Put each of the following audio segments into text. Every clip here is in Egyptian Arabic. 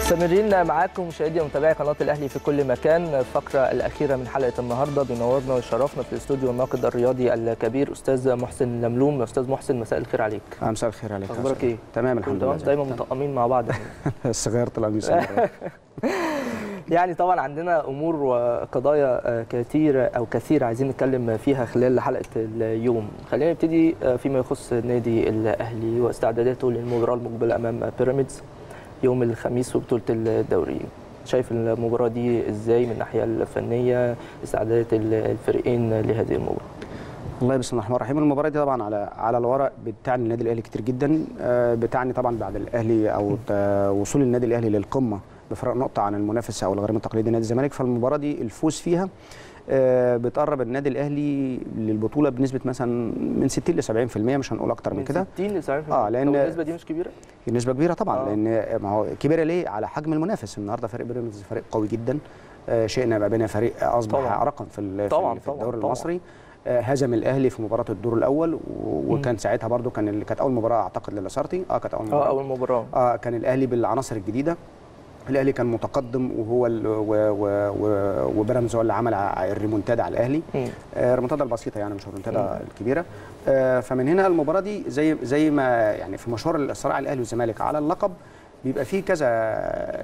مستمرين معاكم مشاهدي ومتابعي قناه الاهلي في كل مكان الفقره الاخيره من حلقه النهارده بينورنا ويشرفنا في الاستوديو الناقد الرياضي الكبير استاذ محسن لملوم استاذ محسن مساء الخير عليك مساء الخير عليك اخبارك ايه تمام الحمد لله دايما مطقمين مع بعض الصغير طلع من يعني طبعا عندنا امور وقضايا كثيره او كثيره عايزين نتكلم فيها خلال حلقه اليوم خلينا نبتدي فيما يخص النادي الاهلي واستعداداته للمباراه المقبله امام بيراميدز يوم الخميس في بطوله الدوري شايف المباراه دي ازاي من الناحيه الفنيه استعدادات الفريقين لهذه المباراه والله بسم الله الرحمن الرحيم المباراه دي طبعا على على الورق بتعني النادي الاهلي كتير جدا بتعني طبعا بعد الاهلي او وصول النادي الاهلي للقمه بفرق نقطه عن المنافس او الغريم التقليدي نادي الزمالك فالمباراه دي الفوز فيها بتقرب النادي الاهلي للبطوله بنسبه مثلا من 60 ل 70% مش هنقول اكتر من كده 60 ل 70% اه لان النسبه دي مش كبيره النسبه كبيره طبعا آه. لان ما هو كبيره ليه على حجم المنافس النهارده فريق بيراميدز فريق قوي جدا آه شئنا ما بين فريق اصبح طبعا. رقم في, طبعا. في الدوري طبعا. المصري آه هزم الاهلي في مباراه الدور الاول وكان ساعتها برده كان اللي كانت اول مباراه اعتقد للاسارتي اه كانت اول مباراه اه اول مباراه اه كان الاهلي بالعناصر الجديده الاهلي كان متقدم وهو وبيراميدز هو اللي عمل الريمونتادا على الاهلي الريمونتادا البسيطه يعني مش الريمونتادا الكبيره آه فمن هنا المباراه دي زي زي ما يعني في مشوار الصراع الاهلي والزمالك على اللقب بيبقى فيه كذا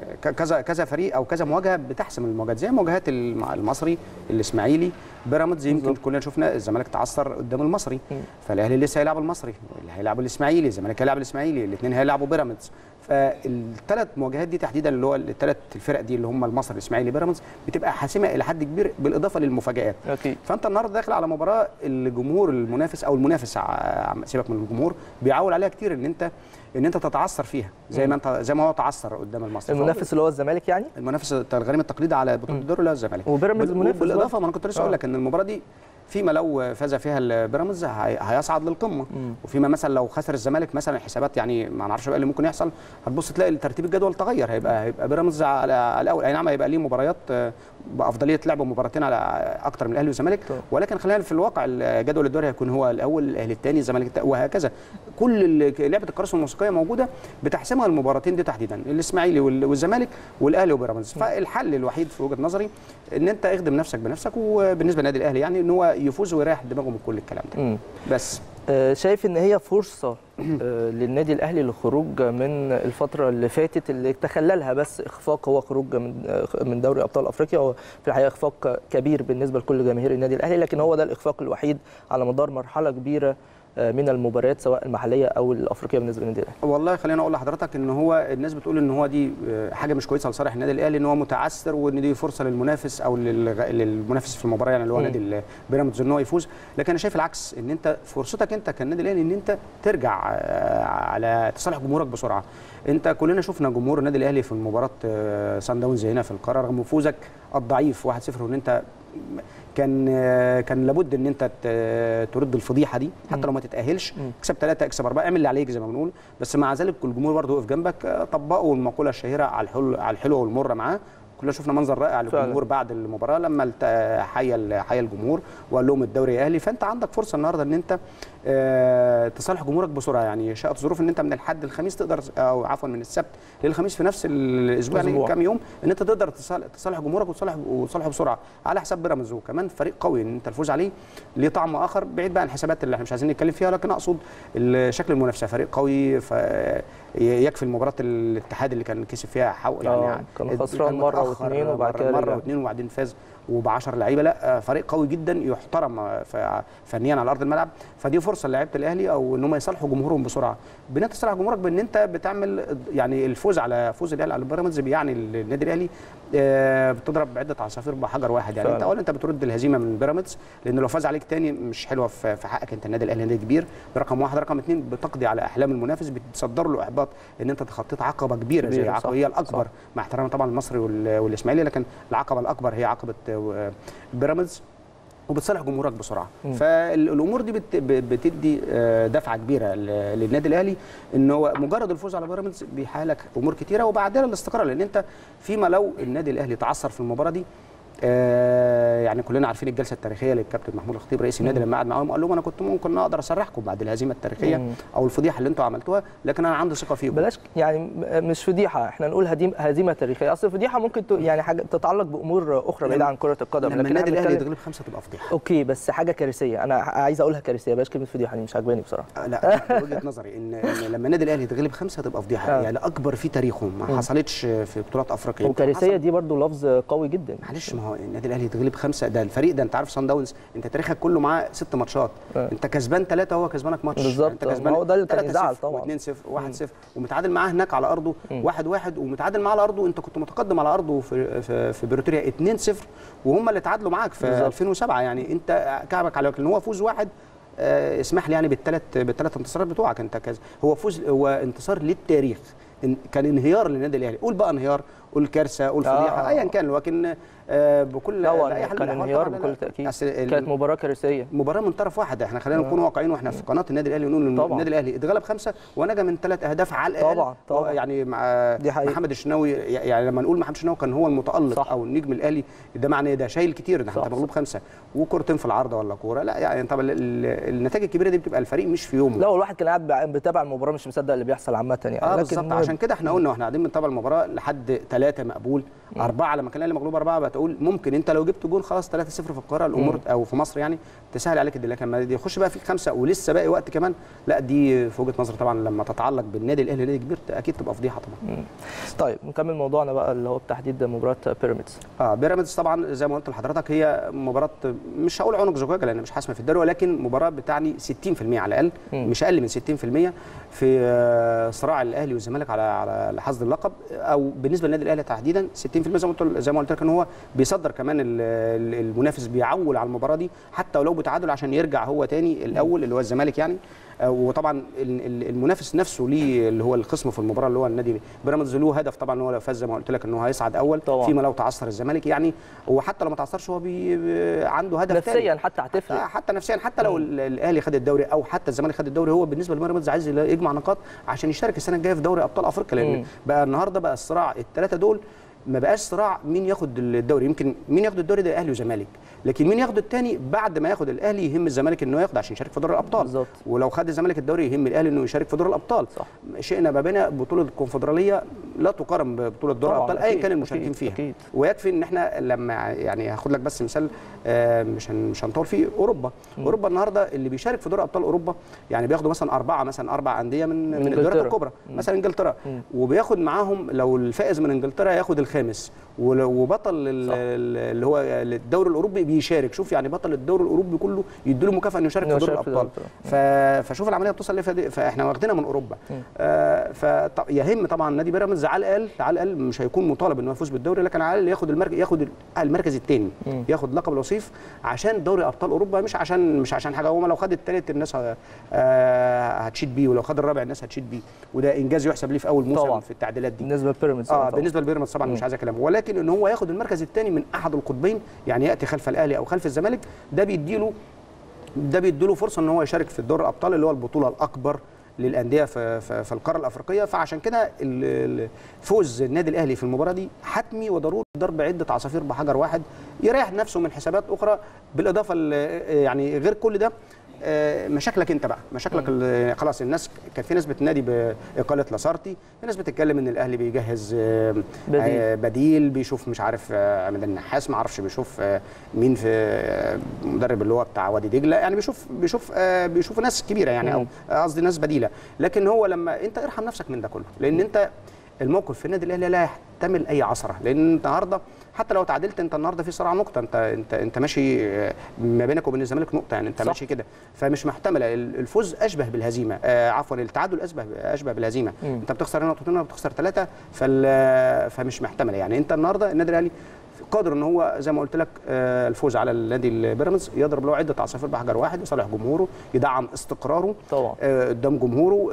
كذا كذا فريق او كذا مواجهه بتحسم المواجهات زي مواجهات المصري الاسماعيلي بيراميدز يمكن كلنا شفنا الزمالك تعثر قدام المصري فالاهلي لسه هيلعب المصري اللي هيلعب الاسماعيلي الزمالك هيلعب الاسماعيلي الاثنين هيلعبوا بيراميدز فالثلاث مواجهات دي تحديدا اللي هو الثلاث الفرق دي اللي هم المصري الاسماعيلي بيراميدز بتبقى حاسمه الى حد كبير بالاضافه للمفاجات أكيد. فانت النهارده داخل على مباراه الجمهور المنافس او المنافس سيبك من الجمهور بيعول عليها كتير ان انت ان انت تتعثر فيها زي ما انت زي ما هو تعثر قدام المصري المنافس اللي هو الزمالك يعني المنافس الغريم التقليدي على بطوله الدوري اللي هو الزمالك وبيراميدز المنافس بالاضافه ما انا كنت لسه اقول لك ان المباراه دي فيما لو فاز فيها البيراميدز هيصعد للقمه وفيما مثلا لو خسر الزمالك مثلا الحسابات يعني ما نعرفش بقى اللي ممكن يحصل هتبص تلاقي ترتيب الجدول تغير هيبقى هيبقى بيراميدز على الاول اي نعم هيبقى ليه مباريات بافضليه لعب مباراتين على اكتر من الاهلي والزمالك ولكن خلينا في الواقع جدول الدوري هيكون هو الاول الاهلي الثاني الزمالك وهكذا كل لعبه الكراسي الموسيقيه موجوده بتحسمها المباراتين دي تحديدا الاسماعيلي والزمالك والاهلي وبيراميدز فالحل الوحيد في وجهه نظري ان انت اخدم نفسك بنفسك وبالنسبه للنادي الاهلي يعني ان هو يفوز ويريح دماغه من كل الكلام ده مم. بس شايف ان هي فرصه للنادي الاهلي للخروج من الفتره اللي فاتت اللي تخللها بس اخفاق هو خروج من من دوري ابطال افريقيا هو في الحقيقه اخفاق كبير بالنسبه لكل جماهير النادي الاهلي لكن هو ده الاخفاق الوحيد على مدار مرحله كبيره من المباريات سواء المحليه او الافريقيه بالنسبه للنادي الاهلي والله خليني اقول لحضرتك ان هو الناس بتقول ان هو دي حاجه مش كويسه لصالح النادي الاهلي ان هو متعثر وان دي فرصه للمنافس او للمنافس في المباراه يعني اللي هو نادي بيراميدز ان هو يفوز لكن انا شايف العكس ان انت فرصتك انت كالنادي الاهلي ان انت ترجع على تصالح جمهورك بسرعه انت كلنا شفنا جمهور النادي الاهلي في مباراه سان داونز هنا في القاهره رغم فوزك الضعيف 1-0 وان انت كان كان لابد ان انت ترد الفضيحه دي حتى لو ما تتاهلش اكسب ثلاثه اكسب اربعه اعمل اللي عليك زي ما بنقول بس مع ذلك الجمهور برضه وقف جنبك طبقوا المقوله الشهيره على الحلو على الحلوه والمره معاه كلنا شفنا منظر رائع للجمهور بعد المباراه لما حيا حيا الجمهور وقال لهم الدوري اهلي فانت عندك فرصه النهارده ان انت تصالح جمهورك بسرعه يعني شاءت الظروف ان انت من الحد الخميس تقدر او عفوا من السبت للخميس في نفس الاسبوع يعني كام يوم ان انت تقدر تصالح جمهورك وتصالح وتصالحه بسرعه على حساب بيراميدز وكمان فريق قوي ان انت الفوز عليه ليه طعم اخر بعيد بقى عن الحسابات اللي احنا مش عايزين نتكلم فيها لكن اقصد شكل المنافسه فريق قوي يكفي المباراه الاتحاد اللي كان كسب فيها حول يعني كان خسران مره واثنين وبعد كده مره واثنين وبعدين فاز وب10 لعيبه لا فريق قوي جدا يحترم فنيا على ارض الملعب فدي فرصه لعيبه الاهلي او ان هم يصالحوا جمهورهم بسرعه بان انت تصالح جمهورك بان انت بتعمل يعني الفوز على فوز الاهلي على بيراميدز بيعني النادي الاهلي بتضرب بعده عصافير بحجر واحد يعني فعلا. انت اولا انت بترد الهزيمه من بيراميدز لان لو فاز عليك تاني مش حلوه في حقك انت النادي الاهلي نادي كبير رقم واحد رقم اثنين بتقضي على احلام المنافس بتصدر له احباط ان انت تخطيت عقبه كبيره زي عقبه هي الاكبر صح. مع احترامي طبعا المصري والاسماعيلي لكن العقبه الاكبر هي عقبه بيراميدز وبتصالح جمهورك بسرعه م. فالامور دي بت بتدي دفعه كبيره للنادي الاهلي ان هو مجرد الفوز على بيراميدز بيحقق لك امور كتيره وبعدها الاستقرار لان انت فيما لو النادي الاهلي تعثر في المباراه دي آه يعني كلنا عارفين الجلسه التاريخيه للكابتن محمود الخطيب رئيس النادي لما قعد معاهم قال لهم انا كنت ممكن اقدر اسرحكم بعد الهزيمه التاريخيه مم. او الفضيحه اللي انتوا عملتوها لكن انا عندي ثقه فيكم بلاش يعني م- مش فضيحه احنا نقول هزيمه هزيمه تاريخيه اصل الفضيحه ممكن ت- يعني حاجه تتعلق بامور اخرى بعيده عن كره القدم لما لكن النادي احنا الاهلي بنتكلم يتغلب خمسه تبقى فضيحه اوكي بس حاجه كارثيه انا عايز اقولها كارثيه بلاش كلمه فضيحه دي مش عاجباني بصراحه آه، لا وجهه نظري ان إن لما النادي الاهلي يتغلب خمسه تبقى فضيحه آه. يعني اكبر في تاريخه ما حصلتش في بطولات افريقيا يمكن وكارثيه حصل- دي برضو لفظ قوي جدا معلش ما هو النادي الاهلي يتغلب خمسه ده الفريق ده انت عارف صن داونز انت تاريخك كله معاه ست ماتشات آه. انت كسبان ثلاثه وهو كسبانك ماتش بالظبط. انت كسبان ما هو ده اللي كان 3-0 يزعل طبعا. و2 0 1 0 ومتعادل معاه هناك على ارضه 1 1 ومتعادل معاه على ارضه انت كنت متقدم على ارضه في في, في بريتوريا 2 0 وهم اللي تعادلوا معاك في بالظبط. 2007 يعني انت كعبك على لكن هو فوز واحد آه، اسمح لي يعني بالثلاث بالثلاث انتصارات بتوعك انت كذا هو فوز هو انتصار للتاريخ إن- كان انهيار للنادي الاهلي قول بقى انهيار قول كارثه قول آه، فضيحه آه. ايا كان لكن آه، بكل لا هو بأي حال من كان الأحوال انهيار طبعاً لا، بكل لا. تاكيد أصل ال- كانت مباراه كارثيه مباراه من طرف واحد احنا خلينا نكون واقعيين واحنا في قناه النادي الاهلي ونقول إن طبعاً. النادي الاهلي اتغلب خمسه ونجا من ثلاث اهداف على الاقل طبعاً، طبعاً. يعني مع دي حقيقة. محمد الشناوي يعني لما نقول محمد الشناوي كان هو المتالق صح. او النجم الاهلي ده معناه إيه؟ ده شايل كتير ده صح، انت مغلوب خمسه وكورتين في العارضه ولا كوره لا يعني طبعا ال- ال- النتائج الكبيره دي بتبقى الفريق مش في يومه لا هو الواحد كان قاعد بع- بيتابع المباراه مش مصدق اللي بيحصل عامه يعني اه لكن بالظبط المهم- عشان كده احنا قلنا واحنا قاعدين بنتابع المباراه لحد ثلاثه مقبول اربعه لما كان الاهلي مغلوب اربعه بتقول ممكن انت لو جبت جول خلاص 3 0 في القاهره الامور او في مصر يعني تسهل عليك الدنيا لكن لما يخش بقى فيك خمسه ولسه باقي وقت كمان لا دي في وجهه نظري طبعا لما تتعلق بالنادي الاهلي نادي كبير اكيد تبقى فضيحه طبعا مم. طيب نكمل موضوعنا بقى اللي هو بتحديد مباراه بيراميدز اه بيراميدز طبعا زي ما قلت لحضرتك هي مباراه مش هقول عنق زجاجه لان مش حاسمه في الدوري ولكن مباراه بتعني 60% على الاقل مم. مش اقل من 60% في آه، صراع الاهلي والزمالك على على حصد اللقب او بالنسبه للنادي الاهلي تحديدا 60% زي ما قلت زي ما قلت لك ان هو بيصدر كمان ال- ال- المنافس بيعول على المباراه دي حتى ولو بتعادل عشان يرجع هو تاني الاول اللي هو الزمالك يعني آه، وطبعا ال- ال- المنافس نفسه ليه اللي هو الخصم في المباراه اللي هو النادي بيراميدز له هدف طبعا ان هو لو فاز زي ما قلت لك ان هو هيصعد اول طبعاً. فيما لو تعثر الزمالك يعني وحتى لو ما تعثرش هو بي بي- عنده هدف تاني. نفسيا حتى هتفرق حتى نفسيا حتى لو ال- الاهلي خد الدوري او حتى الزمالك خد الدوري هو بالنسبه لبيراميدز عايز يجمع نقاط عشان يشارك السنه الجايه في دوري ابطال افريقيا لان مم. بقى النهارده بقى الصراع الثلاثه دول ما بقاش صراع مين ياخد الدوري يمكن مين ياخد الدوري ده اهلي وزمالك لكن مين ياخد الثاني بعد ما ياخد الاهلي يهم الزمالك انه ياخد عشان يشارك في دوري الابطال بالظبط. ولو خد الزمالك الدوري يهم الاهلي انه يشارك في دور الابطال صح. شئنا ما بين بطوله الكونفدراليه لا تقارن ببطوله دور طبعاً، الابطال ايا أكيد، كان المشاركين أكيد، فيها أكيد. ويكفي ان احنا لما يعني هاخد لك بس مثال آه، مش هن- مش هنطول فيه اوروبا اوروبا النهارده اللي بيشارك في دور ابطال اوروبا يعني بياخدوا مثلا اربعه مثلا اربع انديه من من الدوريات إنجلترا. الكبرى مثلا انجلترا وبياخد معاهم لو الفائز من انجلترا ياخد الخامس ول- وبطل ال- صح. ال- اللي هو الدوري الاوروبي بيشارك شوف يعني بطل الدوري الاوروبي كله يديله مكافاه انه يشارك إنه في دور يشارك في الابطال دوري ف- فشوف العمليه بتوصل ليه فدي- فاحنا واخدينها من اوروبا آه فيهم طبعا نادي بيراميدز على الاقل على الاقل مش هيكون مطالب انه يفوز بالدوري لكن على الاقل ياخد المركز ياخد المركز الثاني ياخد لقب الوصيف عشان دوري ابطال اوروبا مش عشان مش عشان حاجه هو لو خد الثالث الناس ه- آه هتشيد بيه ولو خد الرابع الناس هتشيد بيه وده انجاز يحسب ليه في اول موسم طبعاً. في التعديلات دي بالنسبه لبيراميدز اه طبعاً. بالنسبه لبيراميدز طبعا مش عايز كلام ولكن ان هو ياخد المركز الثاني من احد القطبين يعني ياتي خلف الاهلي او خلف الزمالك ده بيديله ده بيديله فرصه ان هو يشارك في دور الابطال اللي هو البطوله الاكبر للانديه في, في, في القاره الافريقيه فعشان كده ال- ال- فوز النادي الاهلي في المباراه دي حتمي وضروري ضرب عده عصافير بحجر واحد يريح نفسه من حسابات اخرى بالاضافه ل- يعني غير كل ده آه، مشاكلك انت بقى مشاكلك ال- خلاص الناس كان في ناس بتنادي باقاله لاسارتي في ناس بتتكلم ان الاهلي بيجهز آه، بديل. آه، بديل بيشوف مش عارف آه، عماد النحاس ما اعرفش بيشوف آه، مين في آه، مدرب اللي هو بتاع وادي دجله يعني بيشوف بيشوف آه، بيشوف ناس كبيره يعني او آه، قصدي ناس بديله لكن هو لما انت ارحم نفسك من ده كله لان انت الموقف في النادي الاهلي لا يحتمل اي عثره لان انت النهارده حتى لو تعادلت انت النهارده في صراع نقطه انت انت انت ماشي آه، ما بينك وبين الزمالك نقطه يعني انت صح. ماشي كده فمش محتمله ال- الفوز اشبه بالهزيمه آه عفوا التعادل اشبه اشبه بالهزيمه مم. انت بتخسر هنا نقطتين وبتخسر ثلاثه فال فمش محتمله يعني انت النهارده النادي الاهلي قادر ان هو زي ما قلت لك آه، الفوز على النادي البيراميدز يضرب له عده عصافير بحجر واحد يصالح جمهوره يدعم استقراره طبعا آه، قدام جمهوره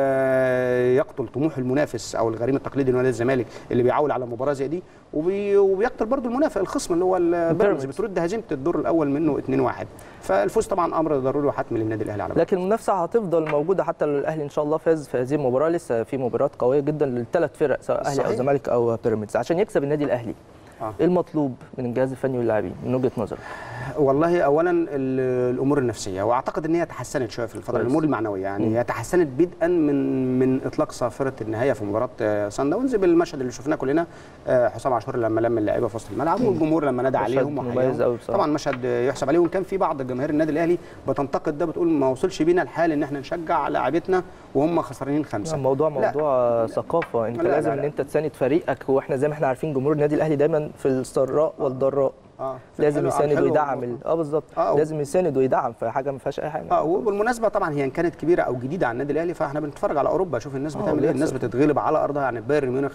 آه، يقتل طموح المنافس او الغريم التقليدي لنادي الزمالك اللي بيعول على مباراه زي دي وبي وبيقتل برضه المنافس الخصم اللي هو البيراميدز بيراميدز. بترد هزيمه الدور الاول منه 2-1 فالفوز طبعا امر ضروري وحتمي للنادي الاهلي على لكن المنافسه هتفضل موجوده حتى لو الاهلي ان شاء الله فاز في هذه المباراه لسه في مباريات قويه جدا للثلاث فرق سواء اهلي او صحيح. زمالك او بيراميدز عشان يكسب النادي الاهلي آه. ايه المطلوب من الجهاز الفني واللاعبين من وجهه نظرك والله اولا ال- الامور النفسيه واعتقد ان هي تحسنت شويه في الفتره كويس. الامور المعنويه يعني مم. هي تحسنت بدءا من من اطلاق صافره النهايه في مباراه آه، سان داونز بالمشهد اللي شفناه كلنا آه، حسام عاشور لما لم اللعيبه في وسط الملعب والجمهور لما نادى مشهد عليهم مميز وحياهم. أوي بصراحة. طبعا مشهد آه، يحسب عليه وان كان في بعض جماهير النادي الاهلي بتنتقد ده بتقول ما وصلش بينا الحال ان احنا نشجع لاعبتنا وهم خسرانين خمسه الموضوع لا. موضوع ثقافه انت لا، لا، لازم لا. ان انت تساند فريقك واحنا زي ما احنا عارفين جمهور النادي الاهلي دايما في السراء والضراء اه لازم حلو- يساند حلو ويدعم والله. ال- اه بالظبط آه، و- لازم يساند ويدعم فحاجه ما فيهاش اي حاجه اه وبالمناسبه طبعا هي إن كانت كبيره او جديده على النادي الاهلي فاحنا بنتفرج على اوروبا شوف الناس آه، بتعمل ايه الناس بيحصل. بتتغلب على ارضها يعني بايرن ميونخ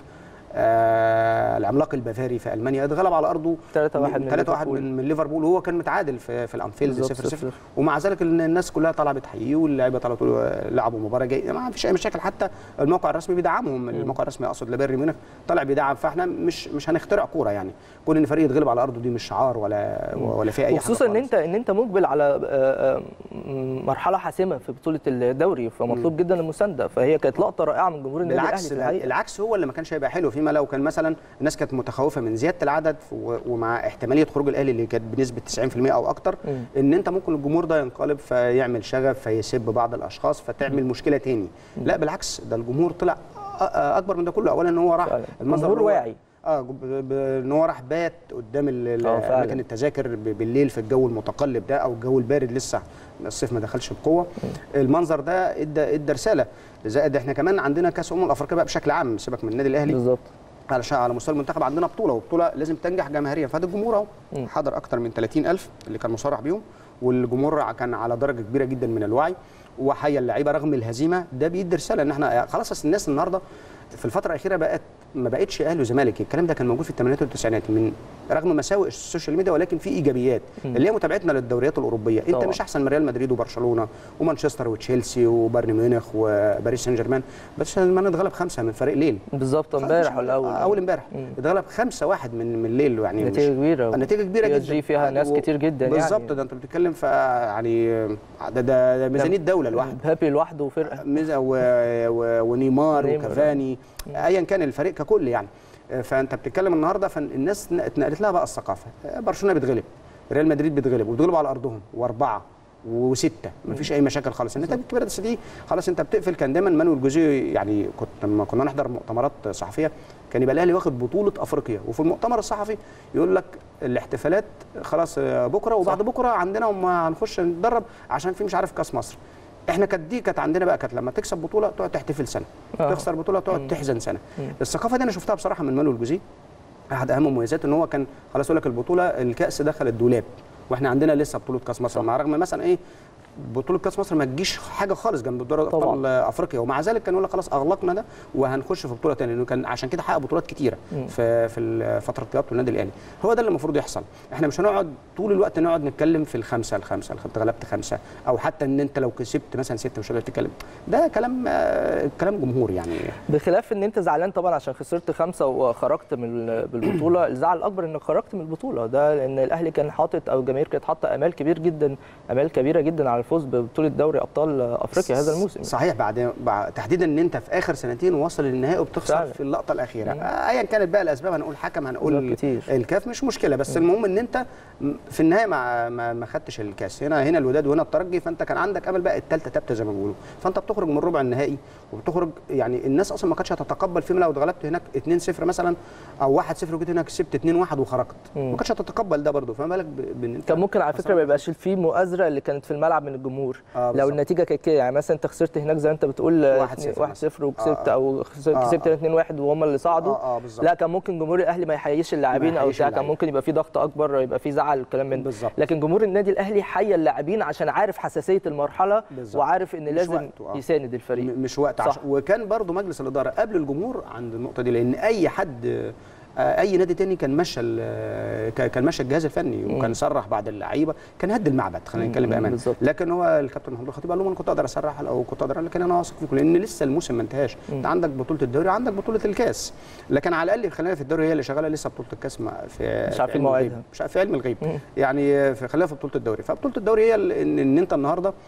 آه العملاق البافاري في المانيا اتغلب على ارضه 3-1 من 3 1 ليفربول. من, من ليفربول وهو كان متعادل في في الانفيلد بالظبط، 0 0 0-0. ومع ذلك ال- الناس كلها طالعه بتحييه واللعيبه طلعوا تقولوا لعبوا مباراه جيده ما فيش اي مشاكل حتى الموقع الرسمي بيدعمهم الموقع الرسمي اقصد لبايرن ميونخ طالع بيدعم فاحنا مش مش هنخترع كوره يعني كون ان فريق يتغلب على ارضه دي مش شعار ولا ولا في اي حاجه وخصوصا ان خالص. انت ان انت مقبل على آه، آه، م- مرحله حاسمه في بطوله الدوري فمطلوب جدا المسانده فهي كانت لقطه رائعه من جمهور النادي الاهلي بالعكس في الحقيقه العكس هو اللي ما كانش هيبقى حلو فيما لو كان مثلا الناس كانت متخوفه من زياده العدد و- ومع احتماليه خروج الاهلي اللي كانت بنسبه 90% او اكتر مم. ان انت ممكن الجمهور ده ينقلب فيعمل شغف فيسب بعض الاشخاص فتعمل مشكله تاني لا بالعكس ده الجمهور طلع أ- أ- اكبر من ده كله اولا ان هو راح فعلا. المنظر جمهور اللي هو- واعي. اه جب- ب- ان هو راح بات قدام ال- ال- آه، فعلا. اماكن التذاكر ب- بالليل في الجو المتقلب ده او الجو البارد لسه الصيف ما دخلش بقوه المنظر ده ادى ادى رساله زائد احنا كمان عندنا كاس امم افريقيا بقى بشكل عام سيبك من النادي الاهلي بالظبط على شا- على مستوى المنتخب عندنا بطوله وبطوله لازم تنجح جماهيريا فده الجمهور اهو مم. حضر اكتر من 30000 اللي كان مصرح بيهم والجمهور كان على درجه كبيره جدا من الوعي وحيا اللعيبه رغم الهزيمه ده بيدي رساله ان احنا خلاص أصل الناس النهارده في الفتره الاخيره بقت ما بقتش اهلي وزمالك الكلام ده كان موجود في الثمانينات والتسعينات من رغم مساوئ السوشيال ميديا ولكن في ايجابيات اللي هي متابعتنا للدوريات الاوروبيه انت طبعا. مش احسن من ريال مدريد وبرشلونه ومانشستر وتشيلسي وبايرن ميونخ وباريس سان جيرمان بس سان جيرمان اتغلب خمسه من فريق ليل بالظبط امبارح ولا اول اول امبارح مم. اتغلب خمسة واحد من من الليل يعني مش- نتيجه كبيره النتيجه كبيره PSG جدا فيها ناس كتير جدا يعني. بالظبط ده انت بتتكلم في يعني ده ده, ده ميزانيه دوله لوحده هابي لوحده وفرقه ميزا و... و... ونيمار نيمار. وكافاني ايا كان الفريق ككل يعني فانت بتتكلم النهارده فالناس اتنقلت لها بقى الثقافه برشلونه بتغلب ريال مدريد بتغلب وبتغلب على ارضهم واربعه وسته مفيش اي مشاكل خالص النتائج الكبيره بس دي خلاص انت بتقفل كان دايما مانويل جوزيه يعني كنت لما كنا نحضر مؤتمرات صحفيه كان يبقى الاهلي واخد بطوله افريقيا وفي المؤتمر الصحفي يقول لك الاحتفالات خلاص بكره وبعد بكره عندنا وما هنخش نتدرب عشان في مش عارف كاس مصر احنا كانت دي كانت عندنا بقى كانت لما تكسب بطوله تقعد تحتفل سنه آه. تخسر بطوله تقعد تحزن سنه الثقافه دي انا شفتها بصراحه من مانويل جوزيه احد اهم مميزاته ان هو كان خلاص يقول لك البطوله الكاس دخل الدولاب واحنا عندنا لسه بطوله كاس مصر مع رغم مثلا ايه بطوله كاس مصر ما تجيش حاجه خالص جنب دوري ابطال طبعاً. افريقيا ومع ذلك كان يقول لك خلاص اغلقنا ده وهنخش في بطوله ثانيه لانه كان عشان كده حقق بطولات كتيره في في فتره قيادته النادي الاهلي هو ده اللي المفروض يحصل احنا مش هنقعد طول الوقت نقعد نتكلم في الخمسه الخمسه انت غلبت خمسه او حتى ان انت لو كسبت مثلا سته مش قادر تتكلم ده كلام آه، كلام جمهور يعني بخلاف ان انت زعلان طبعا عشان خسرت خمسه وخرجت من ال- بالبطوله الزعل الاكبر انك خرجت من البطوله ده لان الاهلي كان حاطط او الجماهير كانت حاطه امال كبير جدا امال كبيره جدا على الفوز ببطوله دوري ابطال افريقيا هذا الموسم صحيح بعد, بعد تحديدا ان انت في اخر سنتين واصل للنهائي وبتخسر فعلا. في اللقطه الاخيره آه، ايا كانت بقى الاسباب هنقول حكم هنقول أسباب كتير. الكاف مش مشكله بس المهم ان انت م- في النهايه ما ما, ما خدتش الكاس هنا هنا الوداد وهنا الترجي فانت كان عندك امل بقى الثالثه ثابته زي ما بيقولوا فانت بتخرج من ربع النهائي وبتخرج يعني الناس اصلا ما كانتش هتتقبل فيما لو اتغلبت هناك 2-0 مثلا او 1-0 وجيت هناك كسبت 2-1 وخرجت مم. ما كانتش هتتقبل ده برضه فما بالك ب- بان انت كان ممكن على فكره ما يبقاش فيه مؤازره اللي كانت في الملعب من الجمهور آه، لو بالظبط. النتيجه كانت كده يعني مثلا انت خسرت هناك زي ما انت بتقول 1-0 1 0 وكسبت آه، آه. او خسرت آه، كسبت آه. 2 1 وهم اللي صعدوا آه، آه، بالظبط. لا كان ممكن جمهور الاهلي ما يحييش اللاعبين ما او يحييش بتاع كان اللعيبة. ممكن يبقى في ضغط اكبر يبقى في زعل الكلام من ده بالظبط. لكن جمهور النادي الاهلي حيا اللاعبين عشان عارف حساسيه المرحله بالظبط. وعارف ان مش لازم وقته، آه. يساند الفريق م- مش وقت صح. عشان وكان برضو مجلس الاداره قبل الجمهور عند النقطه دي لان اي حد آه، اي نادي تاني كان مشى ال- ك- كان مشى الجهاز الفني وكان صرح بعد اللعيبه كان هد المعبد خلينا نتكلم مم، بامانه بالظبط. لكن هو الكابتن محمود الخطيب قال لهم انا كنت اقدر اسرح او كنت اقدر لكن انا واثق فيكم لان لسه الموسم ما انتهاش انت عندك بطوله الدوري وعندك بطوله الكاس لكن على الاقل خلينا في الدوري هي اللي شغاله لسه بطوله الكاس ما- في مش في عارفين علم الغيب. مواعيدها. مش عارف- في علم الغيب مم. يعني في خلينا في بطوله الدوري فبطوله الدوري هي ال- ان, إن انت النهارده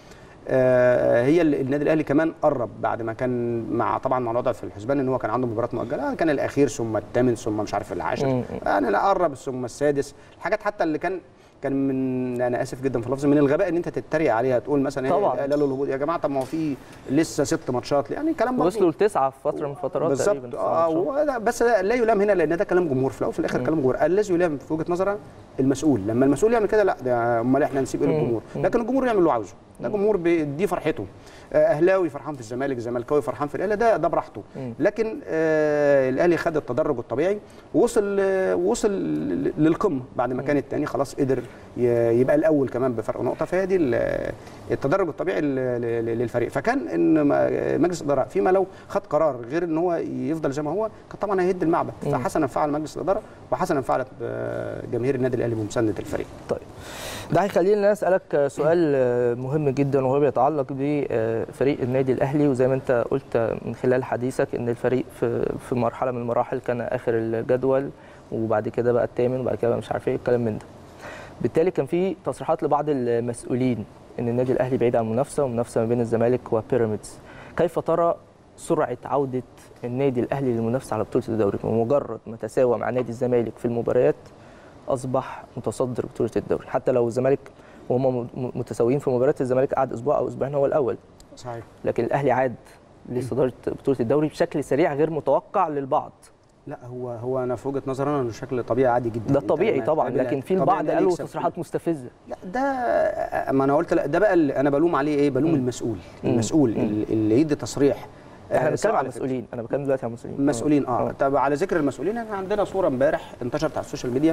آه، هي اللي النادي الاهلي كمان قرب بعد ما كان مع طبعا مع الوضع في الحسبان ان هو كان عنده مباراه مؤجله كان الاخير ثم الثامن ثم مش عارف العاشر مم. يعني لا قرب ثم السادس الحاجات حتى اللي كان كان من انا اسف جدا في اللفظ من الغباء ان انت تتريق عليها تقول مثلا ايه طبعاً. لا لا الهبوط يا جماعه طب ما هو في لسه ست ماتشات يعني كلام برضه وصلوا لتسعه في فتره من فترات تقريبا بالظبط اه تسعة ماتشات. وده- بس ده لا يلام هنا لان ده كلام جمهور في الاول وفي الاخر كلام جمهور الذي يلام في وجهه نظري المسؤول لما المسؤول يعمل كده لا ده امال احنا نسيب ايه للجمهور لكن الجمهور يعمل اللي هو عاوزه ده جمهور بي- دي فرحته آه، اهلاوي فرحان في الزمالك زملكاوي فرحان في الاهلي ده ده براحته لكن آه الاهلي خد التدرج الطبيعي ووصل آه، وصل ل- للقمه بعد ما كان الثاني خلاص قدر ي- يبقى الاول كمان بفرق نقطه فهي دي ال- التدرج الطبيعي ل- ل- للفريق فكان ان ما- مجلس الاداره فيما لو خد قرار غير ان هو يفضل زي ما هو كان طبعا هيهد المعبد فحسنا فعل مجلس الاداره وحسنا فعلت آه، جماهير النادي الاهلي بمسانده الفريق طيب ده هيخليني اسالك سؤال آه، مهم جدا وهو بيتعلق بفريق النادي الاهلي وزي ما انت قلت من خلال حديثك ان الفريق في في مرحله من المراحل كان اخر الجدول وبعد كده بقى الثامن وبعد كده بقى مش عارف ايه الكلام من ده بالتالي كان في تصريحات لبعض المسؤولين ان النادي الاهلي بعيد عن المنافسه ومنافسه ما بين الزمالك وبيراميدز كيف ترى سرعه عوده النادي الاهلي للمنافسه على بطوله الدوري بمجرد ما تساوى مع نادي الزمالك في المباريات اصبح متصدر بطوله الدوري حتى لو الزمالك وهم م- متساويين في مباريات الزمالك قعد اسبوع او اسبوعين هو الاول صحيح لكن الاهلي عاد لصداره بطوله الدوري بشكل سريع غير متوقع للبعض لا هو هو انا في وجهه نظري انا انه شكل طبيعي عادي جدا ده أنت طبيعي لما طبعا تقابل- لكن في طبيعي البعض الأهلي قالوا يكسب. تصريحات مستفزه لا ده ما انا قلت لا ده بقى اللي انا بلوم عليه ايه بلوم المسؤول المسؤول اللي اللي يدي تصريح احنا آه، بنتكلم سواء عن على فكرة. مسؤولين انا بتكلم دلوقتي عن مسؤولين مسؤولين اه طب على ذكر المسؤولين احنا عندنا صوره امبارح انتشرت على السوشيال ميديا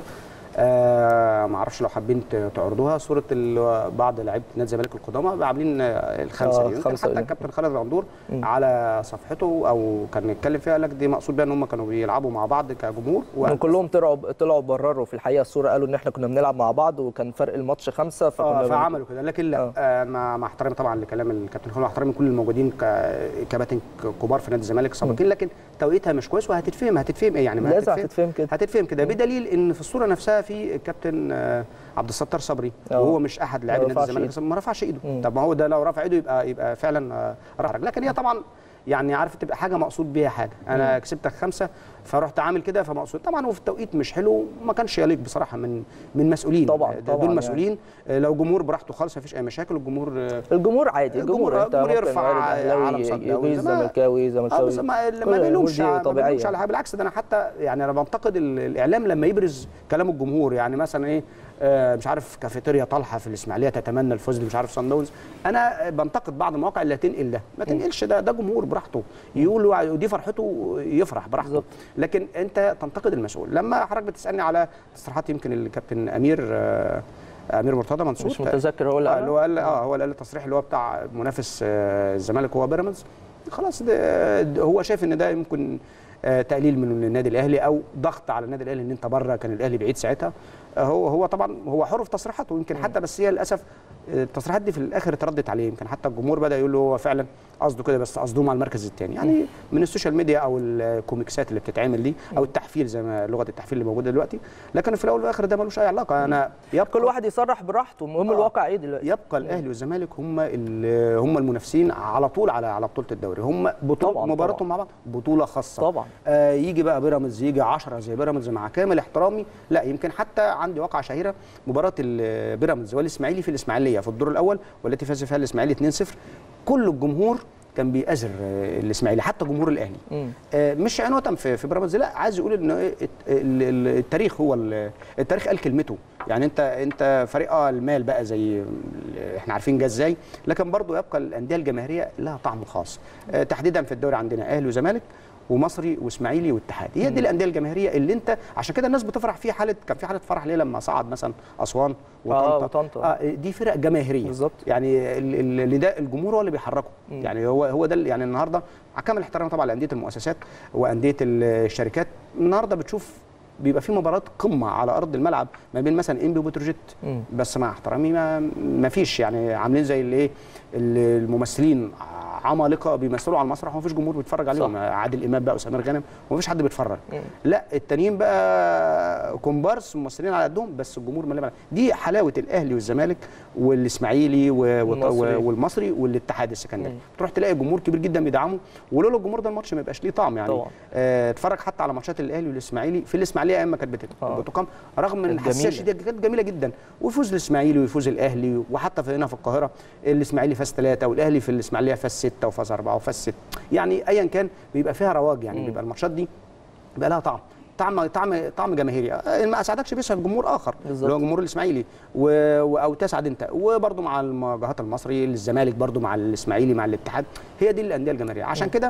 آه ما اعرفش لو حابين ت- تعرضوها صوره ال- بعض لعيبه نادي الزمالك القدامى عاملين آه، الخمسه آه، دي يمكن خمسة حتى دي. الكابتن خالد الغندور على صفحته او كان يتكلم فيها قال لك دي مقصود بيها ان هم كانوا بيلعبوا مع بعض كجمهور و- هم كلهم طلعوا طلعوا برروا في الحقيقه الصوره قالوا ان احنا كنا بنلعب مع بعض وكان فرق الماتش خمسه فكنا اه بن- فعملوا كده لكن لا آه. آه مع مع احترامي طبعا لكلام الكابتن خالد واحترامي كل الموجودين ك- كباتن كبار في نادي الزمالك سابقين لكن توقيتها مش كويس وهتتفهم هتتفهم ايه يعني ما لازم هتتفهم كده. هتتفهم كده بدليل ان في الصوره نفسها في الكابتن آه، عبد الستار صبري آه. وهو مش احد لاعبي ما نادي رفعش الزمالك ما رفعش ايده مم. طب ما هو ده لو رفع ايده يبقى يبقى فعلا آه، رفع لكن هي طبعا يعني عارف تبقى حاجه مقصود بيها حاجه انا كسبتك خمسه فرحت عامل كده فمقصود طبعا هو في التوقيت مش حلو ما كانش يليق بصراحه من من مسؤولين طبعاً، ده- طبعاً دول يعني. مسؤولين آه، لو جمهور براحته خالص مفيش اي مشاكل الجمهور آه، الجمهور عادي الجمهور, الجمهور- انت الجمهور ممكن يرفع وارد علم اهلاوي صدى يغيظ زي ما- زملكاوي اه زملكاوي بس ما كل ما الأمور بيلومش دي ما طبيعيه بيلومش على حاجه بالعكس ده انا حتى يعني انا بنتقد ال- الاعلام لما يبرز كلام الجمهور يعني مثلا ايه آه، مش عارف كافيتيريا طالحه في الاسماعيليه تتمنى الفوز مش عارف صن داونز انا بنتقد بعض المواقع اللي هتنقل ده ما تنقلش ده ده جمهور براحته يقول ودي فرحته يفرح براحته بالظبط. لكن انت تنتقد المسؤول لما حضرتك بتسالني على تصريحات يمكن الكابتن امير آه، امير مرتضى منصور مش متذكر هو اللي آه، اللي هو قالها؟ قال اه هو اللي قال التصريح اللي هو بتاع منافس آه، الزمالك هو بيراميدز خلاص ده ده هو شايف ان ده يمكن آه، تقليل من النادي الاهلي او ضغط على النادي الاهلي ان انت بره كان الاهلي بعيد ساعتها آه، هو هو طبعا هو حر في تصريحاته يمكن حتى بس هي للاسف آه، التصريحات دي في الاخر اتردت عليه يمكن حتى الجمهور بدا يقول له هو فعلا قصده كده بس قصده مع المركز الثاني يعني من السوشيال ميديا او الكوميكسات اللي بتتعمل دي او التحفيل زي ما لغه التحفيل اللي موجوده دلوقتي لكن في الاول والاخر ده ملوش اي علاقه انا يبقى كل واحد يصرح براحته المهم آه. الواقع ايه دلوقتي يبقى الاهلي والزمالك هم ال- هم المنافسين على طول على على بطوله الدوري هم بطوله طبعاً، مباراتهم طبعاً. مع بعض بطوله خاصه طبعا آه يجي بقى بيراميدز يجي 10 زي بيراميدز مع كامل احترامي لا يمكن حتى عندي واقعه شهيره مباراه ال- بيراميدز والاسماعيلي في الاسماعيليه في الدور الاول والتي فاز فيها الاسماعيلي 2-0 كل الجمهور كان بيأزر آه، الاسماعيلي حتى جمهور الاهلي مم. آه، مش عنوة في في بيراميدز لا عايز يقول ان إيه الت- ال- ال- التاريخ هو ال- التاريخ قال كلمته يعني انت انت فريق اه المال بقى زي ال- احنا عارفين جه ازاي لكن برضه يبقى الانديه الجماهيريه لها طعم خاص آه، تحديدا في الدوري عندنا اهلي وزمالك ومصري واسماعيلي واتحاد هي دي الانديه الجماهيريه اللي انت عشان كده الناس بتفرح في حاله كان في حاله فرح ليه لما صعد مثلا اسوان آه، وطنطا وطنطا. آه دي فرق جماهيريه بالظبط. يعني ال- ال- اللي ده الجمهور هو اللي بيحركه يعني هو هو ده اللي- يعني النهارده مع كامل الاحترام طبعا لانديه المؤسسات وانديه الشركات النهارده بتشوف بيبقى في مباراه قمه على ارض الملعب ما بين مثلا انبي وبتروجيت بس مع احترامي ما, ما فيش يعني عاملين زي الايه ال- الممثلين عمالقه بيمثلوا على المسرح ومفيش جمهور بيتفرج عليهم صح. عادل امام بقى وسمير غانم ومفيش حد بيتفرج مم. لا التانيين بقى كومبارس ممثلين على قدهم بس الجمهور مليان دي حلاوه الاهلي والزمالك والاسماعيلي و- و- والمصري. والمصري والاتحاد السكندري مم. تروح تلاقي جمهور كبير جدا بيدعمه ولولا الجمهور ده الماتش ما يبقاش ليه طعم يعني طبعا. آه، اتفرج حتى على ماتشات الاهلي والاسماعيلي في الاسماعيليه ايام ما كانت بت- آه. بتقام رغم من كانت الحساسيه جميلة. الشديده كانت جميله جدا ويفوز الاسماعيلي ويفوز الاهلي وحتى في هنا في القاهره الاسماعيلي فاز ثلاثه والاهلي في الاسماعيليه فاز سته وفاز اربعه وفاز سته يعني ايا كان بيبقى فيها رواج يعني مم. بيبقى الماتشات دي بيبقى لها طعم طعم طعم طعم جماهيري آه، ما اسعدكش بيسعد جمهور اخر بالظبط. اللي هو جمهور الاسماعيلي و... و... او تسعد انت وبرده مع المواجهات المصري الزمالك برده مع الاسماعيلي مع الاتحاد هي دي الانديه الجماهيريه عشان كده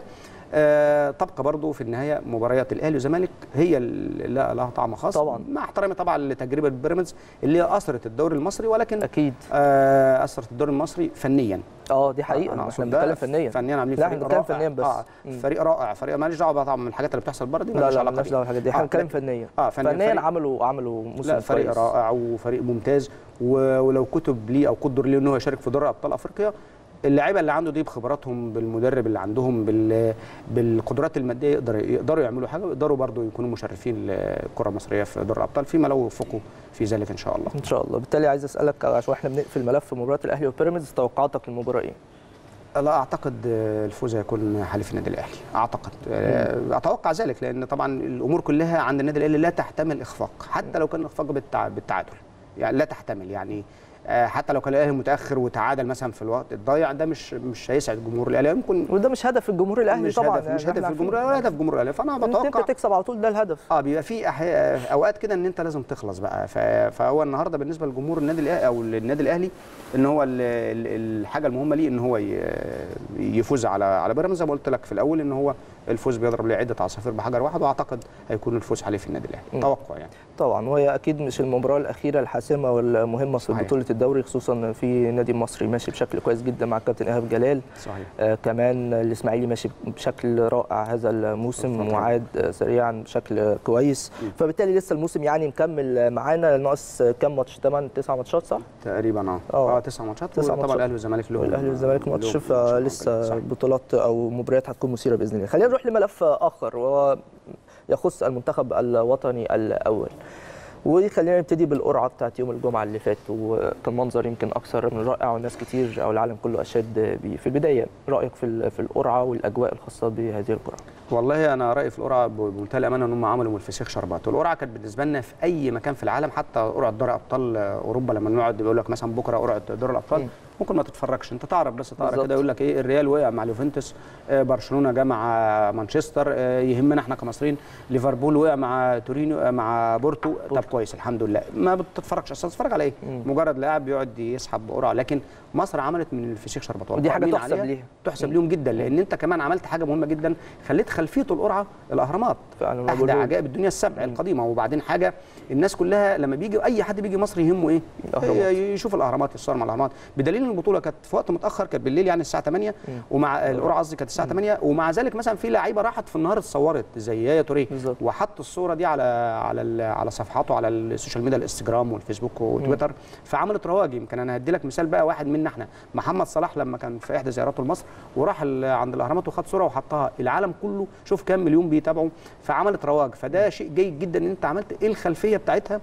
آه تبقى برضه في النهايه مباريات الاهلي والزمالك هي اللي لها لها طعم خاص طبعاً. مع احترامي طبعا لتجربه بيراميدز اللي هي اثرت الدوري المصري ولكن اكيد آه اثرت الدوري المصري فنيا اه دي حقيقه أنا احنا أقصد ده بنتكلم فنيا فنيا عاملين لا فريق احنا بنتكلم رائع. فنيا بس آه مم. فريق رائع فريق ماليش دعوه بقى طبعا من الحاجات اللي بتحصل بره دي لا ماليش لا علاقه مالناش بيها. دعوه بالحاجات دي احنا آه، بنتكلم لكن- فنيا اه فنيا فنيا فريق- عملوا عملوا موسم لا فريق كويس. رائع وفريق ممتاز و- ولو كتب ليه او قدر ليه ان هو يشارك في دوري ابطال افريقيا اللعيبه اللي عنده دي بخبراتهم بالمدرب اللي عندهم بال... بالقدرات الماديه يقدر يقدروا يعملوا حاجه ويقدروا برضه يكونوا مشرفين الكره المصريه في دوري الابطال فيما لو وفقوا في ذلك ان شاء الله ان شاء الله بالتالي عايز اسالك عشان احنا بنقفل ملف مباراه الاهلي وبيراميدز توقعاتك للمباراه ايه؟ لا اعتقد الفوز هيكون حليف النادي الاهلي اعتقد آه، اتوقع ذلك لان طبعا الامور كلها عند النادي الاهلي لا تحتمل اخفاق حتى لو كان اخفاق بالتع... بالتعادل يعني لا تحتمل يعني آه، حتى لو كان الاهلي متاخر وتعادل مثلا في الوقت الضايع ده مش مش هيسعد جمهور الاهلي يمكن وده مش هدف الجمهور الاهلي مش طبعا هدف مش يعني هدف إحنا الجمهور عارفين. ولا هدف جمهور الاهلي فانا ان انت بتوقع تكسب على طول ده الهدف اه بيبقى في أح... اوقات كده ان انت لازم تخلص بقى ف... فهو النهارده بالنسبه لجمهور النادي الاهلي او للنادي الاهلي ان هو ال... ال- الحاجه المهمه ليه ان هو ي... يفوز على على بيراميدز زي ما قلت لك في الاول ان هو الفوز بيضرب ليه عده عصافير بحجر واحد واعتقد هيكون الفوز عليه في النادي م. الاهلي توقع يعني طبعا وهي اكيد مش المباراه الاخيره الحاسمه والمهمه في صحيح. بطوله الدوري خصوصا في النادي المصري ماشي بشكل كويس جدا مع الكابتن ايهاب جلال صحيح آه كمان الاسماعيلي ماشي بشكل رائع هذا الموسم طبعاً. وعاد آه، سريعا بشكل كويس م. فبالتالي لسه الموسم يعني مكمل معانا ناقص كام ماتش 8 9 ماتشات صح؟ تقريبا اه آه. اه تسع ماتشات تسع طبعا ماتشات. الاهلي والزمالك لهم والاهلي والزمالك ماتش لهم فلسه صح. بطولات او مباريات هتكون مثيره باذن الله خلينا نروح لملف اخر وهو يخص المنتخب الوطني الاول وخلينا نبتدي بالقرعه بتاعت يوم الجمعه اللي فات وكان منظر يمكن اكثر من رائع والناس كتير او العالم كله اشاد بيه في البدايه رايك في ال- في القرعه والاجواء الخاصه بهذه القرعه والله انا رايي في القرعه بمنتهى الامانه ان هم عملوا من الفسيخ شربات والقرعه كانت بالنسبه لنا في اي مكان في العالم حتى قرعه دوري ابطال اوروبا لما نقعد يقول لك مثلا بكره قرعه دوري الابطال مم. ممكن ما تتفرجش انت تعرف بس تقرا بالظبط. كده يقول لك ايه الريال وقع مع اليوفنتوس آه، برشلونه جه مع مانشستر آه، يهمنا احنا كمصريين ليفربول وقع مع تورينو آه، مع بورتو طب كويس الحمد لله ما بتتفرجش اصلا تتفرج على ايه مم. مجرد لاعب بيقعد يسحب قرعه لكن مصر عملت من الفسيخ شربات ودي حاجه والقائمين تحسب عليها ليها تحسب مم. ليهم جدا لان انت كمان عملت حاجه مهمه جدا خليت خلفيه القرعه الاهرامات فعلا احدى مبروك. عجائب الدنيا السبع مم. القديمه وبعدين حاجه الناس كلها لما بيجي اي حد بيجي مصر يهمه ايه الأهرامات. ي- يشوف الاهرامات يتصور مع الاهرامات بدليل ان البطوله كانت في وقت متاخر كانت بالليل يعني الساعه 8 مم. ومع القرعه قصدي كانت الساعه 8 ومع ذلك مثلا في لعيبه راحت في النهار اتصورت زي يايا توريه بالظبط. وحط الصوره دي على على ال- على صفحاته على السوشيال ميديا الانستجرام والفيسبوك وتويتر فعملت رواج يمكن انا هدي لك مثال بقى واحد منا احنا محمد صلاح لما كان في احدى زياراته لمصر وراح ال- عند الاهرامات وخد صوره وحطها العالم كله شوف كام مليون بيتابعوا فعملت رواج فده شيء جيد جدا ان انت عملت ايه الخلفيه بتاعتها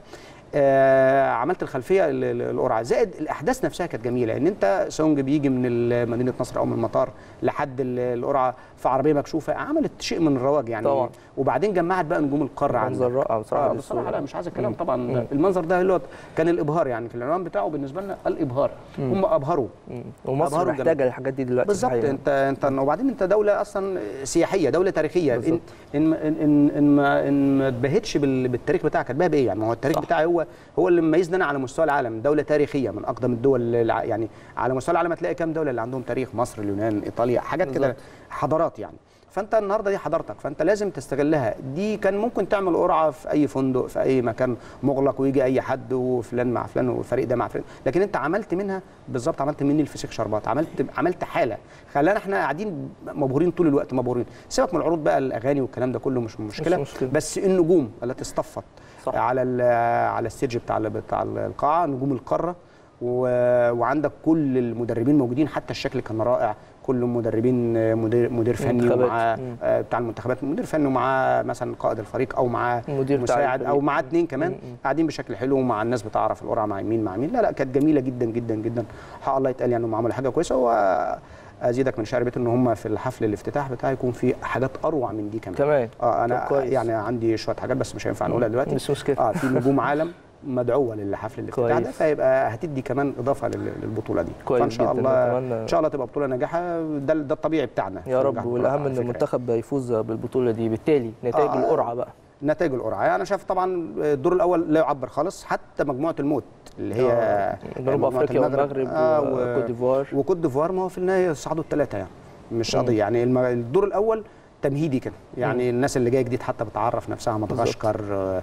آه عملت الخلفيه ال- ال- القرعه زائد الاحداث نفسها كانت جميله ان انت سونج بيجي من ال- مدينه نصر او من المطار لحد ال- القرعه في عربيه مكشوفه عملت شيء من الرواج يعني طبعا. وبعدين جمعت بقى نجوم القاره عندك منظر رائع بصراحه اه بصراحه لا مش عايز الكلام مم. طبعا مم. المنظر ده اللي هو كان الابهار يعني في العنوان بتاعه بالنسبه لنا الابهار هم ابهروا مم. ومصر أبهروا محتاجه الحاجات دي دلوقتي بالظبط الحقيقة. انت انت وبعدين انت دوله اصلا سياحيه دوله تاريخيه ان بالظبط. ان ان ان, إن ما ان ما تبهتش بال- بالتاريخ بتاعك هتبها بايه يعني ما هو التاريخ صح. بتاعي هو هو اللي مميزنا أنا على مستوى العالم دوله تاريخيه من اقدم الدول الع- يعني على مستوى العالم هتلاقي كام دوله اللي عندهم تاريخ مصر اليونان ايطاليا حاجات كده بالظبط. حضارات يعني فانت النهارده دي حضارتك فانت لازم تستغلها دي كان ممكن تعمل قرعه في اي فندق في اي مكان مغلق ويجي اي حد وفلان مع فلان والفريق ده مع فلان لكن انت عملت منها بالظبط عملت مني الفسيخ شربات عملت عملت حاله خلانا احنا قاعدين مبهورين طول الوقت مبهورين سيبك من العروض بقى الاغاني والكلام ده كله مش مشكله, مشكلة. بس النجوم التي اصطفت صح. على ال- على الستيج بتاع ال- بتاع القاعه نجوم القاره و- وعندك كل المدربين موجودين حتى الشكل كان رائع كل المدربين آه، مدير مدير فني منتخبات. ومعاه مم. آه، بتاع المنتخبات مدير فني ومعاه مثلا قائد الفريق او معاه المدير بتاع مساعد او الفريق. معاه اثنين كمان مم. مم. قاعدين بشكل حلو ومع الناس بتعرف القرعه مع مين مع مين لا لا كانت جميله جدا جدا جدا حق الله يتقال يعني انهم عملوا حاجه كويسه وازيدك من شعر بيت ان هم في الحفل الافتتاح بتاعي يكون في حاجات اروع من دي كمان كمان اه انا طب كويس. يعني عندي شويه حاجات بس مش هينفع نقولها دلوقتي مش مشكله اه في نجوم عالم مدعوه للحفل الافتتاح ده كويس. فيبقى هتدي كمان اضافه لل- للبطوله دي كويس فان شاء جداً. الله نتمنى- ان شاء الله تبقى بطوله ناجحه ده ده الطبيعي بتاعنا يا في رب نجاح والاهم البطولات ان على فكرة المنتخب يفوز بالبطوله دي بالتالي نتائج آه. القرعه بقى نتائج القرعه يعني انا شايف طبعا الدور الاول لا يعبر خالص حتى مجموعه الموت اللي هي آه، جنوب مجموعة افريقيا والمغرب آه، وكوت ديفوار وكوت ديفوار ما هو في النهايه صعدوا الثلاثه يعني مش مم. قضيه يعني الم- الدور الاول تمهيدي كده يعني الناس اللي جايه جديد حتى بتعرف نفسها مدغشقر آه،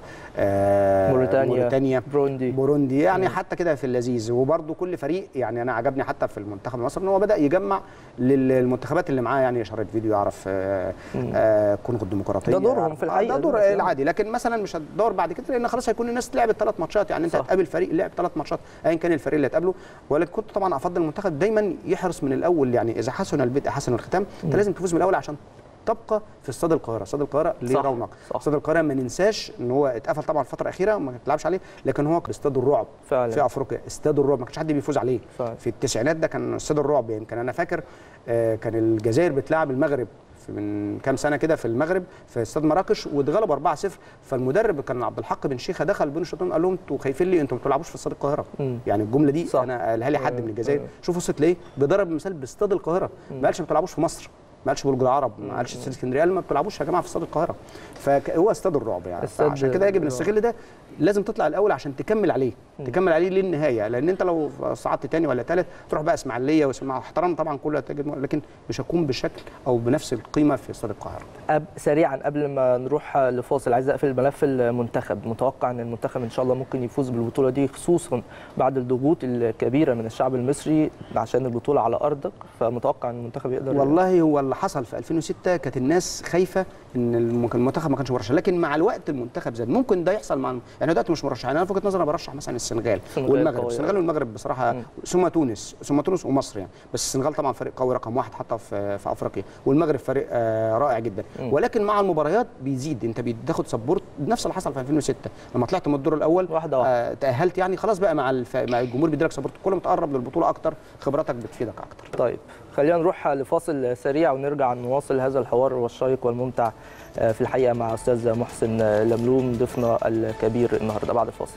آه، موريتانيا موريتانيا بروندي بوروندي يعني مم. حتى كده في اللذيذ وبرده كل فريق يعني انا عجبني حتى في المنتخب المصري ان هو بدا يجمع للمنتخبات اللي معاه يعني شريط فيديو يعرف آه، مم. آه، كونغو الديمقراطيه ده دورهم يعرف- في آه، الحقيقة ده دور دلوقتي، آه. العادي لكن مثلا مش هتدور بعد كده لان خلاص هيكون الناس لعبت ثلاث ماتشات يعني انت صح. هتقابل فريق لعب ثلاث ماتشات ايا كان الفريق اللي هتقابله ولكن كنت طبعا افضل المنتخب دايما يحرص من الاول يعني اذا حسن البدء حسن الختام انت مم. لازم تفوز من الاول عشان تبقى في استاد القاهره استاد القاهره ليه صح، رونق صح. استاد القاهره ما ننساش ان هو اتقفل طبعا الفتره الاخيره ما تلعبش عليه لكن هو استاد الرعب فعلا في افريقيا استاد الرعب ما كانش حد بيفوز عليه فعلا. في التسعينات ده كان استاد الرعب يمكن انا فاكر آه، كان الجزائر بتلعب المغرب في من كام سنه كده في المغرب في استاد مراكش واتغلبوا 4-0 فالمدرب كان عبد الحق بن شيخه دخل بين الشوطين قال لهم انتوا خايفين ليه انتوا ما بتلعبوش في استاد القاهره مم. يعني الجمله دي صح. انا قالها لي حد من الجزائر آه. شوف وصلت ليه بضرب مثال باستاد القاهره ما قالش ما بتلعبوش في مصر ما قالش برج العرب ما قالش استاد اسكندريه قال ما بتلعبوش يا جماعه في استاد القاهره فهو استاد الرعب يعني استاد عشان كده يجب الرعب. نستغل ده لازم تطلع الاول عشان تكمل عليه مم. تكمل عليه للنهايه لان انت لو صعدت تاني ولا تالت تروح بقى اسماعيليه واسمع احترام طبعا كل تجد لكن مش هتكون بشكل او بنفس القيمه في استاد القاهره أب سريعا قبل ما نروح لفاصل عايز اقفل ملف المنتخب متوقع ان المنتخب ان شاء الله ممكن يفوز بالبطوله دي خصوصا بعد الضغوط الكبيره من الشعب المصري عشان البطوله على ارضك فمتوقع ان المنتخب يقدر والله هو اللي حصل في 2006 كانت الناس خايفه ان الم- المنتخب ما كانش مرشح لكن مع الوقت المنتخب زاد ممكن ده يحصل مع يعني دلوقتي مش مرشح يعني انا في وجهه نظري انا برشح مثلا السنغال السنغال والمغرب قوية. السنغال والمغرب بصراحه مم. ثم تونس ثم تونس ومصر يعني بس السنغال طبعا فريق قوي رقم واحد حتى في في افريقيا والمغرب فريق آه رائع جدا مم. ولكن مع المباريات بيزيد انت بتاخد سبورت نفس اللي حصل في 2006 لما طلعت من الدور الاول واحدة واحدة. آه تاهلت يعني خلاص بقى مع الف... مع الجمهور بيديلك سبورت كل ما تقرب للبطوله اكتر خبراتك بتفيدك اكتر طيب خلينا نروح لفاصل سريع ونرجع نواصل هذا الحوار والشيق والممتع آه، في الحقيقه مع استاذ محسن آه، لملوم ضيفنا الكبير النهارده بعد الفاصل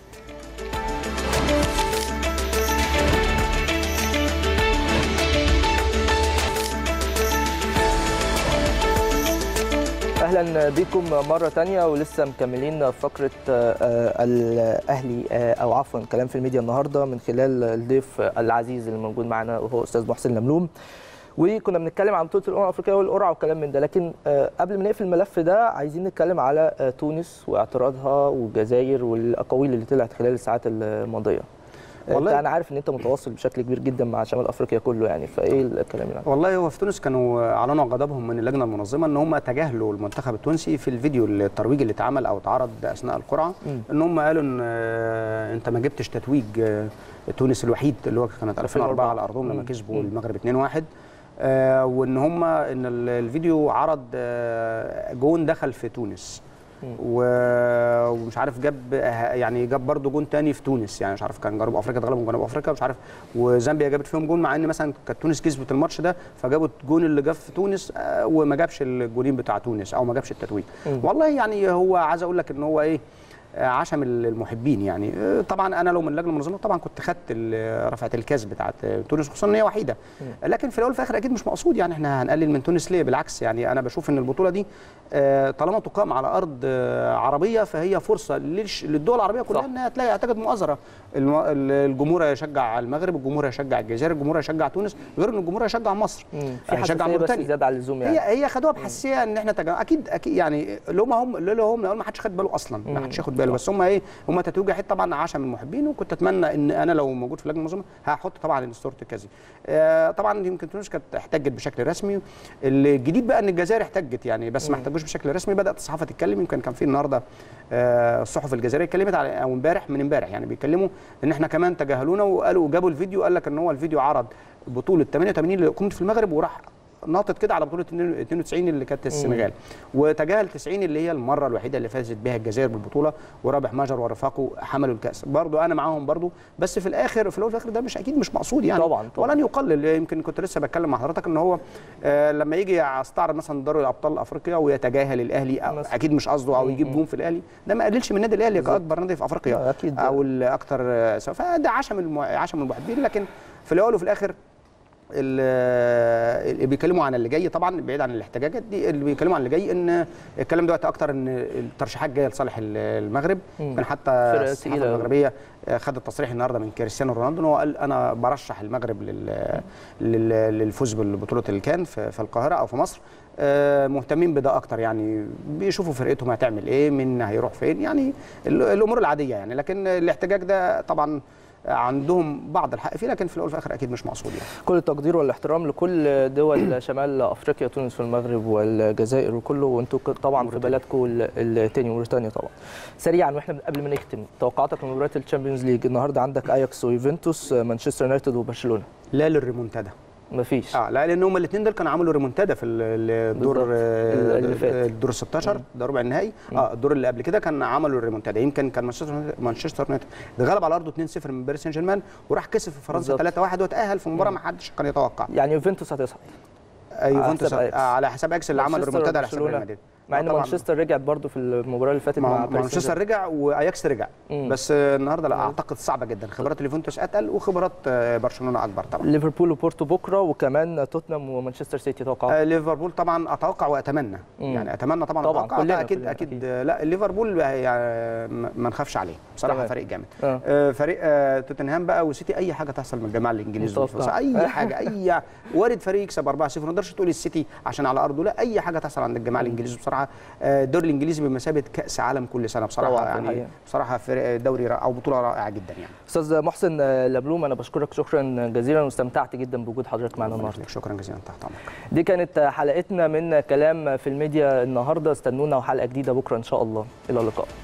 اهلا بكم مره تانية ولسه مكملين فقره آه، آه، الاهلي آه، او عفوا كلام في الميديا النهارده من خلال الضيف العزيز اللي موجود معنا وهو استاذ محسن لملوم وكنا بنتكلم عن بطوله الامم الافريقيه والقرعه وكلام من ده لكن آه، قبل ما نقفل الملف ده عايزين نتكلم على آه، تونس واعتراضها والجزائر والاقاويل اللي طلعت خلال الساعات الماضيه والله والله- انا عارف ان انت متواصل بشكل كبير جدا مع شمال افريقيا كله يعني فايه الكلام يعني والله هو في تونس كانوا اعلنوا غضبهم من اللجنه المنظمه ان هم تجاهلوا المنتخب التونسي في الفيديو الترويجي اللي اتعمل او اتعرض اثناء القرعه مم. ان هم قالوا ان آه، انت ما جبتش تتويج آه، تونس الوحيد اللي هو كانت 2004 على ارضهم لما مم. كسبوا مم. المغرب 2-1 آه، وان هم ان ال- الفيديو عرض آه، جون دخل في تونس مم. و- ومش عارف جاب يعني جاب برضه جون تاني في تونس يعني مش عارف كان جنوب افريقيا اتغلبوا من جنوب افريقيا مش عارف وزامبيا جابت فيهم جون مع ان مثلا كانت تونس كسبت الماتش ده فجابوا الجون اللي جاب في تونس آه، وما جابش الجونين بتاع تونس او ما جابش التتويج مم. والله يعني هو عايز اقول لك ان هو ايه آه، عشم المحبين يعني آه، طبعا انا لو من اللجنه المنظمه طبعا كنت خدت ال- رفعه الكاس بتاعت تونس خصوصا ان هي وحيده لكن في الاول وفي الاخر اكيد مش مقصود يعني احنا هنقلل من تونس ليه بالعكس يعني انا بشوف ان البطوله دي آه، طالما تقام على ارض آه، عربيه فهي فرصه للش- للدول العربيه كلها صح. انها تلاقي اعتقد مؤازره الم- ال- الجمهور هيشجع المغرب الجمهور هيشجع الجزائر الجمهور هيشجع تونس غير ان الجمهور هيشجع مصر مم. في هيشجع حساسيه بس موريتانيا. زياده عن اللزوم يعني هي هي خدوها بحساسيه ان احنا تجا... اكيد اكيد يعني اللي هم هم اللي هم لو ما حدش خد باله اصلا ما مم. حدش ياخد بالنسبه له بس هم ايه هم تتويج وحيد طبعا عشم المحبين وكنت اتمنى ان انا لو موجود في اللجنه المنظمه هحط طبعا صوره الكازي آه طبعا يمكن تونس كانت احتجت بشكل رسمي الجديد بقى ان الجزائر احتجت يعني بس ما احتجوش بشكل رسمي بدات الصحافه تتكلم يمكن كان في النهارده آه الصحف الجزائريه اتكلمت على او امبارح من امبارح يعني بيتكلموا ان احنا كمان تجاهلونا وقالوا جابوا الفيديو قال لك ان هو الفيديو عرض بطوله 88 اللي قمت في المغرب وراح ناطط كده على بطوله 92 اللي كانت السنغال وتجاهل 90 اللي هي المره الوحيده اللي فازت بها الجزائر بالبطوله ورابح ماجر ورفاقه حملوا الكاس برضو انا معاهم برضو بس في الاخر في الاول وفي الاخر ده مش اكيد مش مقصود يعني طبعا, طبعا. ولن يقلل يمكن كنت لسه بتكلم مع حضرتك ان هو آه لما يجي يستعرض مثلا دوري ابطال افريقيا ويتجاهل الاهلي أو اكيد مش قصده او يجيب جون في الاهلي ده ما قللش من النادي الاهلي كاكبر نادي في افريقيا أكيد. او الاكثر فده عشم الم... عشم المحبين لكن في الاول وفي الاخر اللي بيتكلموا عن اللي جاي طبعا بعيد عن الاحتجاجات دي اللي بيتكلموا عن اللي جاي ان الكلام دلوقتي اكتر ان الترشيحات جايه لصالح المغرب كان حتى الصحافه المغربيه خدت تصريح النهارده من كريستيانو رونالدو ان هو قال انا برشح المغرب لل... لل... للفوز ببطوله الكان في... في القاهره او في مصر مهتمين بده اكتر يعني بيشوفوا فرقتهم هتعمل ايه مين هيروح فين يعني الامور العاديه يعني لكن الاحتجاج ده طبعا عندهم بعض الحق فيه لكن في الاول وفي الاخر اكيد مش مقصود يعني. كل التقدير والاحترام لكل دول شمال افريقيا تونس والمغرب والجزائر وكله وانتم طبعا في بلدكم الثاني موريتانيا طبعا. سريعا واحنا قبل ما نختم توقعاتك لمباريات الشامبيونز ليج النهارده عندك اياكس ويوفنتوس مانشستر يونايتد وبرشلونه. لا للريمونتادا. مفيش اه لا لان هم الاثنين دول كانوا عملوا ريمونتادا في الدور اللي فات الدور ال 16 ده ربع النهائي اه الدور اللي قبل كده كان عملوا الريمونتادا يمكن كان مانشستر مانشستر يونايتد اتغلب على ارضه 2-0 من باريس سان جيرمان وراح كسب في فرنسا 3-1 وتاهل في مباراه ما حدش كان يتوقع يعني يوفنتوس هتصعد يوفنتوس على حساب اكس اللي عمل ريمونتادا على حساب ريال مدريد مع ان مانشستر رجعت برضه في المباراه اللي فاتت مع مانشستر رجع واياكس رجع مم. بس النهارده لا اعتقد صعبه جدا خبرات اليوفنتوس اتقل وخبرات برشلونه اكبر طبعا ليفربول وبورتو بكره وكمان توتنهام ومانشستر سيتي توقع آه ليفربول طبعا اتوقع واتمنى مم. يعني اتمنى طبعا, طبعا أتوقع كلنا اكيد كلنا اكيد, أكيد لا ليفربول يعني ما نخافش عليه بصراحه تمام. فريق جامد آه. آه فريق آه توتنهام بقى وسيتي اي حاجه تحصل من الجماعه الانجليز اي حاجه اي وارد فريق يكسب 4-0 ما تقدرش تقول السيتي عشان على ارضه لا اي حاجه تحصل عند الجماعه الانجليز بصراحه الدوري الانجليزي بمثابه كاس عالم كل سنه بصراحه يعني بصراحه دوري او بطوله رائعه جدا يعني استاذ محسن لبلوم انا بشكرك شكرا جزيلا واستمتعت جدا بوجود حضرتك معنا النهارده شكرا جزيلا تحت امرك دي كانت حلقتنا من كلام في الميديا النهارده استنونا وحلقه جديده بكره ان شاء الله الى اللقاء